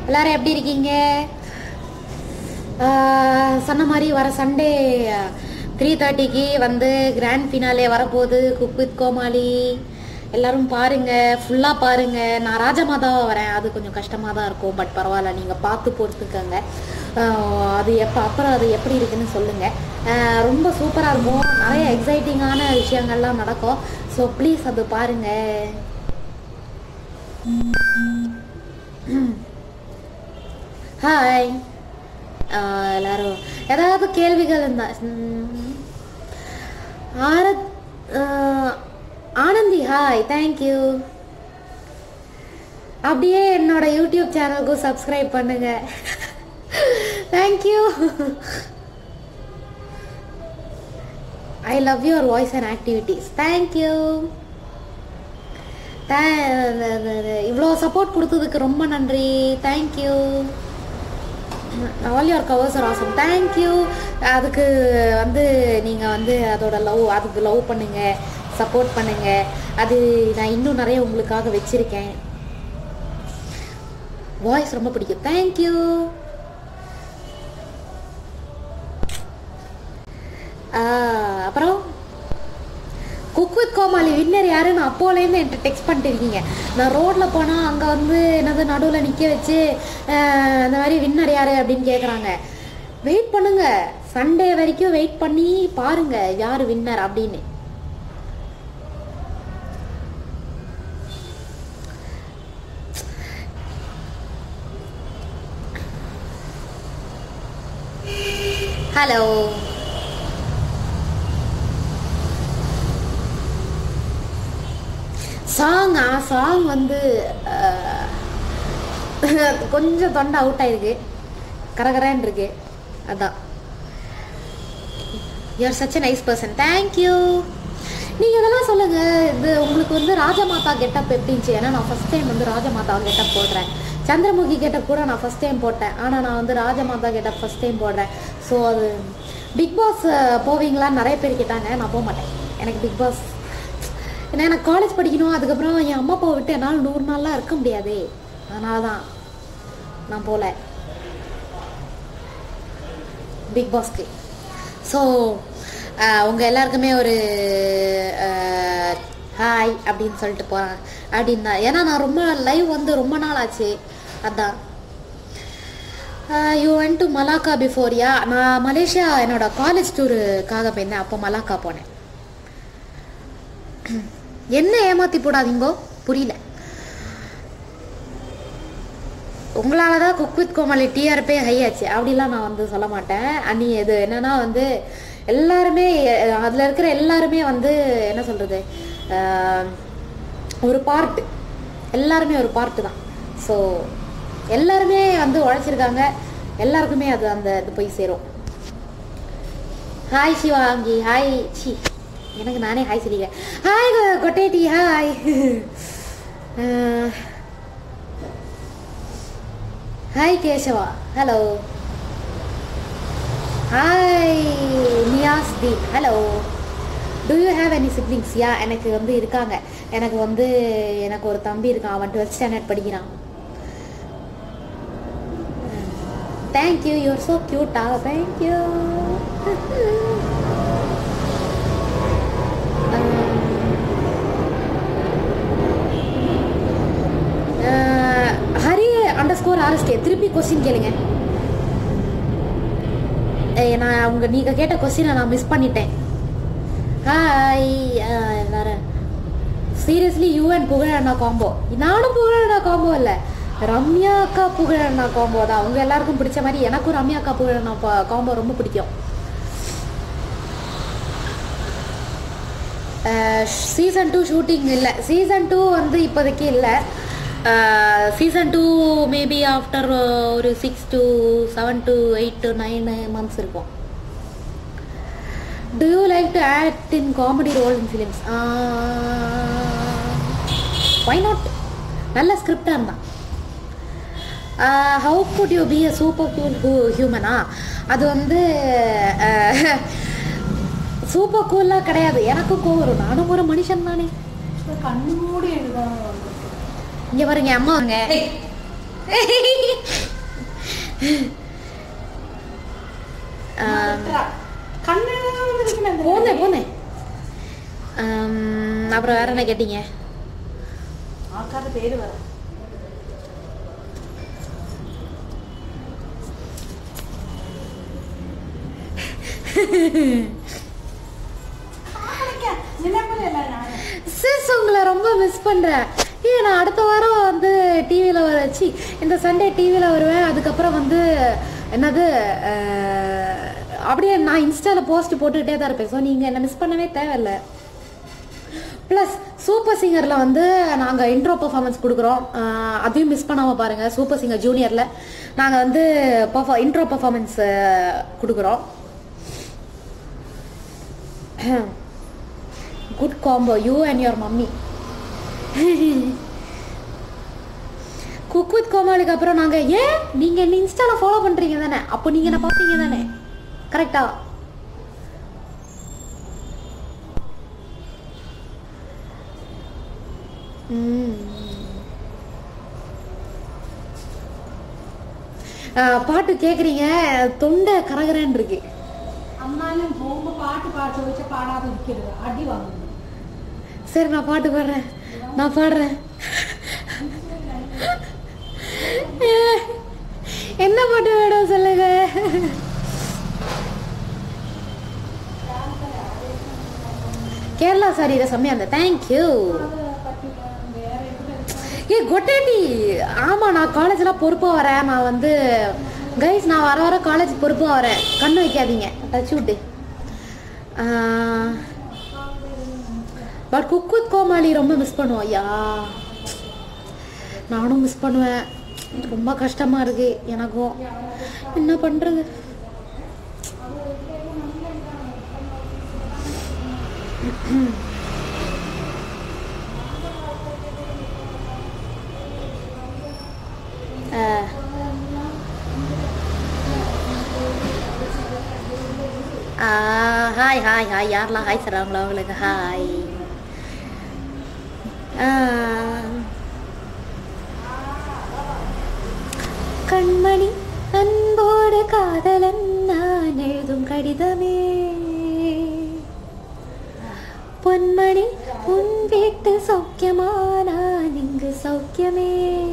எல்லாரும் எப்படி இருக்கீங்க ஆஹ் சொன்ன மாதிரி வர சண்டே த்ரீ தேர்ட்டிக்கு வந்து கிராண்ட் ஃபினாலே வரப்போகுது குக் வித் கோமாளி எல்லாரும் பாருங்க ஃபுல்லாக பாருங்க நான் ராஜமாதாவா வரேன் அது கொஞ்சம் கஷ்டமாக தான் இருக்கும் பட் பரவாயில்ல நீங்கள் பார்த்து பொறுத்துக்கங்க ஆஹ் அது எப்போ அப்புறம் அது எப்படி இருக்குன்னு சொல்லுங்கள் ரொம்ப சூப்பராக இருக்கும் நிறைய எக்ஸைட்டிங்கான விஷயங்கள்லாம் நடக்கும் ஸோ ப்ளீஸ் அது பாருங்கள் ஹாய் எல்லாரும் ஏதாவது கேள்விகள் இருந்தா ம். ஆரத் ஆஹ், ஆனந்தி ஹாய் தேங்க்யூ அப்படியே என்னோட யூடியூப் சேனலுக்கும் சப்ஸ்கிரைப் பண்ணுங்க thank you I love your voice and activities thank you இவ்வளோ சப்போர்ட் கொடுத்ததுக்கு ரொம்ப நன்றி thank you all your covers are awesome thank you அதுக்கு வந்து நீங்கள் வந்து அதோட லவ் அதுக்கு லவ் பண்ணுங்க சப்போர்ட் பண்ணுங்க அது நான் இன்னும் நிறைய உங்களுக்காக வச்சிருக்கேன் வாய்ஸ் ரொம்ப பிடிக்கும் தேங்க்யூ அப்புறம் குக் வித் கோமாளி வின்னர் யாருன்னு அப்போலேருந்து என்கிட்ட டெக்ஸ்ட் பண்ணிட்டு இருக்கீங்க நான் ரோட்டில் போனால் அங்கே வந்து என்னது நடுவில் நிற்க வச்சு அஹ், இந்த மாதிரி வின்னர் யாரு அப்படின்னு கேட்குறாங்க வெயிட் பண்ணுங்க சண்டே வரைக்கும் வெயிட் பண்ணி பாருங்க யார் வின்னர் அப்படின்னு ஹலோ சாங்கா சாங் வந்து அஹ், கொஞ்சம் தொண்டை அவுட் ஆயிருக்கு கரகரன்னு இருக்கு அதான் you are such a nice person thank you நீங்கள் இதெல்லாம் சொல்லுங்கள் இது உங்களுக்கு வந்து ராஜமாதா கெட்டப் எப்படி இருந்துச்சு ஏன்னா நான் ஃபஸ்ட் டைம் வந்து ராஜமாதா கெட்டப் போடுறேன் சந்திரமுகி கெட்டப் கூட நான் ஃபஸ்ட் டைம் போட்டேன் ஆனால் நான் வந்து ராஜமாதா கெட்டப் ஃபஸ்ட் டைம் போடுறேன் ஸோ அது பிக் பாஸ் போவீங்களான்னு நிறைய பேர் கேட்டாங்க நான் போக மாட்டேன் எனக்கு பிக் பாஸ் ஏன்னா எனக்கு காலேஜ் படிக்கணும் அதுக்கப்புறம் என் அம்மா அப்பாவை விட்டு என்னால் நூறு நாள்லாம் இருக்க முடியாதே அதனால தான் நான் போகல பிக் பாஸ்க்கு ஸோ உங்கள் எல்லாருக்குமே ஒரு ஹாய் அப்படின்னு சொல்லிட்டு போகிறேன் அப்படின்னு தான் ஏன்னா நான் ரொம்ப லைவ் வந்து ரொம்ப நாள் ஆச்சு அதான் you went to Malacca before yeah நான் மலேசியா என்னோட காலேஜ் டூருக்காக போயிருந்தேன் அப்போ மலாக்கா போனேன் என்ன ஏமாத்தி போடாதீங்கோ புரியல உங்களால தான் குக் வித் கோமாளி டிஆர்பே ஹை ஆச்சு அப்படிலாம் நான் வந்து சொல்ல மாட்டேன் அன்னி இது என்னன்னா வந்து எல்லாருமே அஹ், அதுல இருக்கிற எல்லாருமே வந்து என்ன சொல்றது அஹ், ஒரு பார்ட் எல்லாருமே ஒரு பார்ட்டு தான் ஸோ எல்லாருமே வந்து உழைச்சிருக்காங்க எல்லாருக்குமே அது அந்த இது போய் சேரும் ஹாய் சிவாங்கி ஹாய் சி எனக்கு நானே ஹாய் சொல்லிக்கிறேன் ஹாய் கொட்டேட்டி hi hi Keshava hello hi Niyas Deep hello do you have any siblings yeah எனக்கு வந்து இருக்காங்க எனக்கு வந்து எனக்கு ஒரு தம்பி இருக்கான் அவன் டுவெல்த் ஸ்டாண்டர்ட் படிக்கிறான் தேங்க்யூ யூஆர் ஸோ க்யூட்டா thank you Hari underscore RSK திருப்பி கொஸ்டின் கேளுங்க ஏய், நான் உங்க நீங்க கேட்ட கொஸ்டினை நான் மிஸ் பண்ணிட்டேன் ஹாய் வேற சீரியஸ்லி யூ அண்ட் புகழண்ணா காம்போ நானும் புகழண்ணா காம்போ இல்லை ரம்யா அக்கா புகழண்ணா காம்போ தான் அவங்க எல்லாருக்கும் பிடிச்ச மாதிரி எனக்கும் ரம்யா அக்கா புகழண்ணா காம்போ ரொம்ப பிடிக்கும் சீசன் டூ ஷூட்டிங் இல்லை சீசன் டூ வந்து இப்போதைக்கு இல்லை சீசன் டூ மேபி ஆஃப்டர் ஒரு six to seven to eight to nine months இருக்கும் do you like to act in comedy role in films why not நல்ல ஸ்கிரிப்டாக இருந்தான் how good you be a super cool ஹியூமனா அது வந்து super கூலாக கிடையாது எனக்கும் கோவம் வரும் நானும் ஒரு மனுஷன் தானே கண்ணு மூடி எழுதாம வந்திருக்கு. இங்கே பாருங்க அம்மா வாங்க கண்ணு இருக்குன்னு அந்த போனேன் போனேன் அப்புறம் வேற என்ன கேட்டீங்க ஆக்காத பேரு வர சிஸ் உங்களை ரொம்ப மிஸ் பண்ணுறேன் ஏ நான் அடுத்த வாரம் வந்து டிவியில் வச்சு இந்த சண்டே டிவியில் வருவேன் அதுக்கப்புறம் வந்து என்னது அஹ், அப்படியே நான் இன்ஸ்டாவில் போஸ்ட் போட்டுக்கிட்டே தான் இருப்பேன் ஸோ நீங்கள் என்னை மிஸ் பண்ணவே தேவையில்ல ப்ளஸ் சூப்பர் சிங்கரில் வந்து நாங்கள் இன்ட்ரோ பர்ஃபார்மன்ஸ் கொடுக்குறோம் அஹ், அதையும் மிஸ் பண்ணாமல் பாருங்கள் சூப்பர் சிங்கர் ஜூனியரில் நாங்கள் வந்து பர்ஃபா இன்ட்ரோ பர்ஃபார்மன்ஸ் கொடுக்குறோம் good combo you and your mummy Cook with கோமாளிக்கு அப்புறம் நாங்கள் ஏன் நீங்கள் என்ன இன்ஸ்டாவில் ஃபாலோ பண்ணுறீங்க தானே அப்போ நீங்கள் என்ன பார்ப்பீங்க தானே கரெக்டா பாட்டு கேட்குறீங்க தொண்டை கரகரன்னு இருக்கு அம்மாலும் ரொம்ப பாட்டு பாட வச்சு பாடாத இருக்கிறது அடி வாங்குது சரி நான் பாட்டு பாடுறேன் நான் பாடுறேன் என்ன பாட்டு வேணும் சொல்லுங்க கேரளா சாரி ரசம்யா அந்த தேங்க்யூ ஏ கொட்டேட்டி ஆமாம் நான் காலேஜ்லாம் பொறுப்பாக வரேன் நான் வந்து கைஸ் நான் வர வர காலேஜ் பொறுப்பாக வரேன் கண்ணு வைக்காதீங்க டச் விட்டு பட் குக் வித் கோமாளி ரொம்ப மிஸ் பண்ணுவோம் ஐயா நானும் மிஸ் பண்ணுவேன் ரொம்ப கஷ்டமா இருக்கு எனக்கும் என்ன பண்றது அஹ். ஆஹ், ஹாய் ஹாய் ஹாய் யாரெல்லாம் ஹாய் சொல்கிறாங்களோ அவங்களுக்கு ஹாய் ஆஹ். கண்மணி அன்போடு காதலன் நான் எழுதும் கடிதமே பொன்மணி உன் வீட்டு சௌக்கியமா நான் இங்கு சௌக்கியமே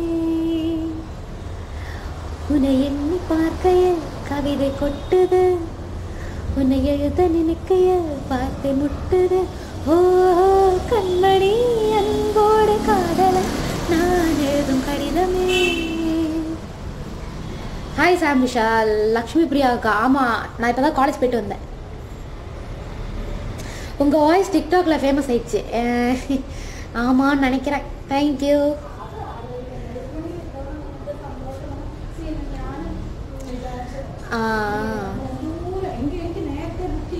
உன்னை எண்ணி பார்க்கையில் கவிதை கொட்டுது உன்னை எழுத நினைக்கையில் வார்த்தை முட்டுது ஓ கண்மணி அன்போடு காதலன் நான் எழுதும் கடிதமே ஹாய் சாம் விஷால் லக்ஷ்மி பிரியாவுக்கா ஆமாம் நான் இப்போ தான் காலேஜ் போயிட்டு வந்தேன் உங்கள் வாய்ஸ் டிக்டாக்ல ஃபேமஸ் ஆயிடுச்சு அஹ், ஆமான்னு நினைக்கிறேன் தேங்க்யூ ஆ எங்க இருக்கு நேரத்தை book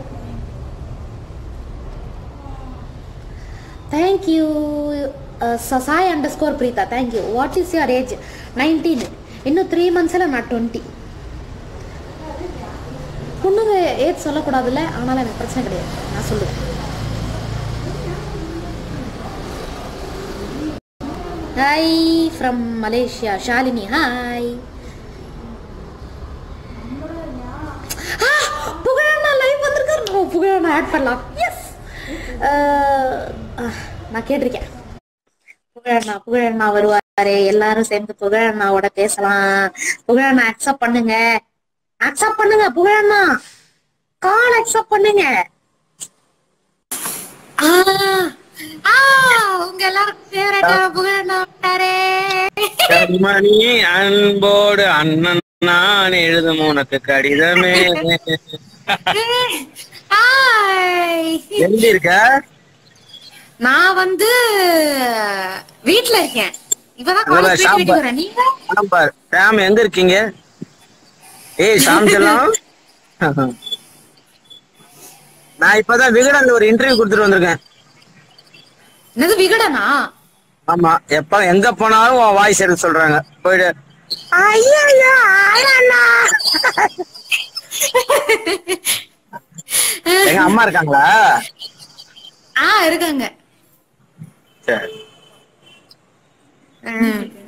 thank you Sai underscore Preetha thank you what is your age nineteen இன்னும் த்ரீ மந்த்ஸில் நான் டுவெண்ட்டி பொண்ணுங்க ஏஜ் சொல்லக்கூடாதுல்ல ஆனாலும் எனக்கு பிரச்சனை கிடையாது நான் சொல்லுவேன் hi from Malaysia Shalini hi புகழண்ணா லைவ் வந்திருக்காரு புகழண்ணா ஆட் பண்ணலாம் எஸ் நான் கேட்டிருக்கேன் புகழண்ணா புகழண்ணா வருவாரு எல்லாரும் சேர்ந்து புகழண்ணாவோட பேசலாம் புகழண்ணா அக்செப்ட் பண்ணுங்க அக்செப்ட் பண்ணுங்க புகழண்ணா கால் அக்செப்ட் பண்ணுங்க ஆ, ஆ, உங்க எல்லாரும் ஃபேவரட் புகழண்ணா விட்டாரே கண்மணி அன்போடு அண்ணன் நான் எழுதும் உனக்கு கடிதமே ஹாய் எங்க இருக்க நான் வந்து வீட்ல இருக்கேன் இப்பதான் அதான் காலேஜ் போயிட்டு ஷாம்பு. வீட்டுக்கு வரேன் நீங்க சாம்பார் சாம் எங்க இருக்கீங்க ஏய் சாம் செல்லம் நான் இப்பதான் விகடன்ல ஒரு இன்டர்வியூ கொடுத்துட்டு வந்திருக்கேன் என்னது விகடனா ஆமா எப்ப எங்க போனாலும் உன் வாய்ஸ் எடுக்க சொல்றாங்க போயிடு ஐயா அண்ணா எங்க அம்மா இருக்காங்களா ஆ இருக்காங்க சரி ம்.